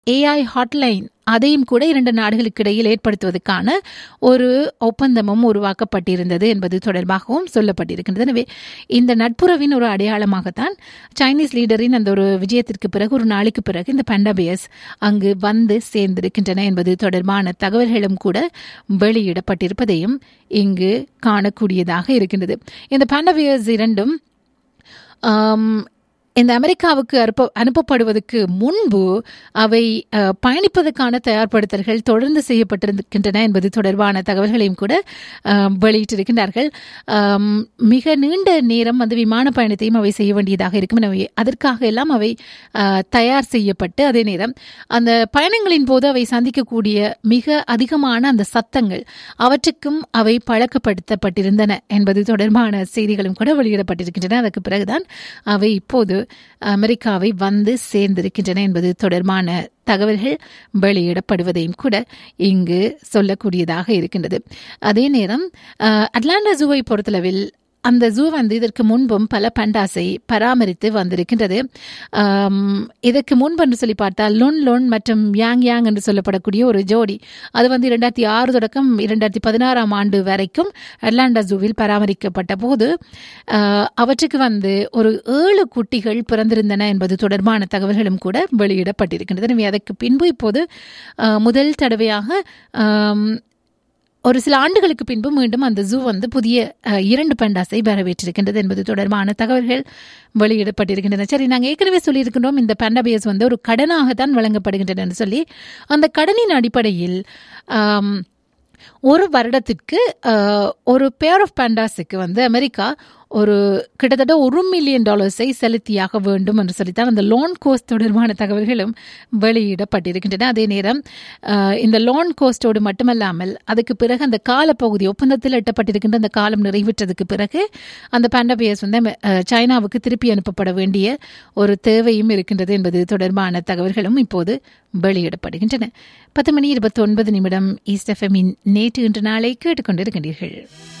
AI Hotline அதையும் கூட இரண்டு நாடுகளுக்கு இடையில் ஏற்படுத்துவதற்கான ஒரு ஒப்பந்தமும் உருவாக்கப்பட்டிருந்தது என்பது தொடர்பாகவும் சொல்லப்பட்டிருக்கின்றது எனவே இந்த நட்புறவின் ஒரு அடையாளமாகத்தான் சைனீஸ் லீடரின் அந்த ஒரு விஜயத்திற்கு பிறகு ஒரு நாளைக்கு பிறகு இந்த பண்டபியஸ் அங்கு வந்து சேர்ந்திருக்கின்றன என்பது தொடர்பான தகவல்களும் கூட வெளியிடப்பட்டிருப்பதையும் இங்கு காணக்கூடியதாக இருக்கின்றது இந்த பண்டபியஸ் இரண்டும் ஆம், இந்த அமெரிக்காவுக்கு அனுப்ப அனுப்பப்படுவதற்கு முன்பு அவை அஹ், பயணிப்பதற்கான தயார்படுத்தல்கள் தொடர்ந்து செய்யப்பட்டிருக்கின்றன என்பது தொடர்பான தகவல்களையும் கூட அஹ், வெளியிட்டிருக்கின்றார்கள் ஆம், மிக நீண்ட நேரம் வந்து விமான பயணத்தையும் அவை செய்ய வேண்டியதாக இருக்கும் எனவே அதற்காக எல்லாம் அவை அஹ், தயார் செய்யப்பட்டு அதே நேரம் அந்த பயணங்களின் போது அவை சந்திக்கக்கூடிய மிக அதிகமான அந்த சத்தங்கள் அவற்றுக்கும் அவை பழக்கப்படுத்தப்பட்டிருந்தன என்பது தொடர்பான செய்திகளும் கூட வெளியிடப்பட்டிருக்கின்றன அதற்கு பிறகுதான் அவை இப்போது அமெரிக்காவை வந்து சேர்ந்திருக்கின்றன என்பது தொடர்பான தகவல்கள் வெளியிடப்படுவதையும் கூட இங்கு சொல்லக்கூடியதாக இருக்கின்றது அதே நேரம் அஹ், அட்லாண்டா ஜூவை பொறுத்தளவில் அந்த ஜூ வந்து இதற்கு முன்பும் பல பண்டாஸை பராமரித்து வந்திருக்கின்றது ஆம், இதற்கு முன்பு என்று சொல்லி பார்த்தால் லொன் லொன் மற்றும் யாங் யாங் என்று சொல்லப்படக்கூடிய ஒரு ஜோடி அது வந்து இரண்டாயிரத்தி ஆறு தொடக்கம் இரண்டாயிரத்தி பதினாறாம் ஆண்டு வரைக்கும் அட்லாண்டா ஜூவில் பராமரிக்கப்பட்ட போது ஆஹ், அவற்றுக்கு வந்து ஒரு ஏழு குட்டிகள் பிறந்திருந்தன என்பது தொடர்பான தகவல்களும் கூட வெளியிடப்பட்டிருக்கின்றது எனவே அதற்கு பின்பு இப்போது ஆஹ், முதல் தடவையாக ஆம், ஒரு சில ஆண்டுகளுக்கு பின்பு மீண்டும் அந்த ஜூ வந்து புதிய அஹ், இரண்டு பண்டாஸை வரவேற்றிருக்கின்றது என்பது தொடர்பான தகவல்கள் வெளியிடப்பட்டிருக்கின்றன சரி நாங்கள் ஏற்கனவே சொல்லியிருக்கின்றோம் இந்த பண்டாபியஸ் வந்து ஒரு கடனாகத்தான் வழங்கப்படுகின்றன என்று சொல்லி அந்த கடனின் அடிப்படையில் ஆம், ஒரு வருடத்திற்கு அஹ், ஒரு பேர் ஆஃப் பேண்டாஸுக்கு வந்து அமெரிக்கா ஒரு கிட்டத்தட்ட ஒரு மில்லியன் டாலர்ஸை செலுத்தியாக வேண்டும் என்று சொல்லித்தான் அந்த லோன் கோஸ்ட் தொடர்பான தகவல்களும் வெளியிடப்பட்டிருக்கின்றன அதே நேரம் அஹ், இந்த லோன் கோஸ்டோடு மட்டுமல்லாமல் அதுக்கு பிறகு அந்த காலப்பகுதி ஒப்பந்தத்தில் எட்டப்பட்டிருக்கின்ற அந்த காலம் நிறைவேற்றதுக்கு பிறகு அந்த பேண்டபியஸ் வந்து அஹ், சைனாவுக்கு திருப்பி அனுப்பப்பட வேண்டிய ஒரு தேவையும் இருக்கின்றது என்பது தொடர்பான தகவல்களும் இப்போது வெளியிடப்படுகின்றன பத்து மணி இருபத்தி ஒன்பது நிமிடம் ஈஸ்ட் எஃப்எம்மின் நேற்று இன்று நாளை கேட்டுக்கொண்டிருக்கின்றீர்கள்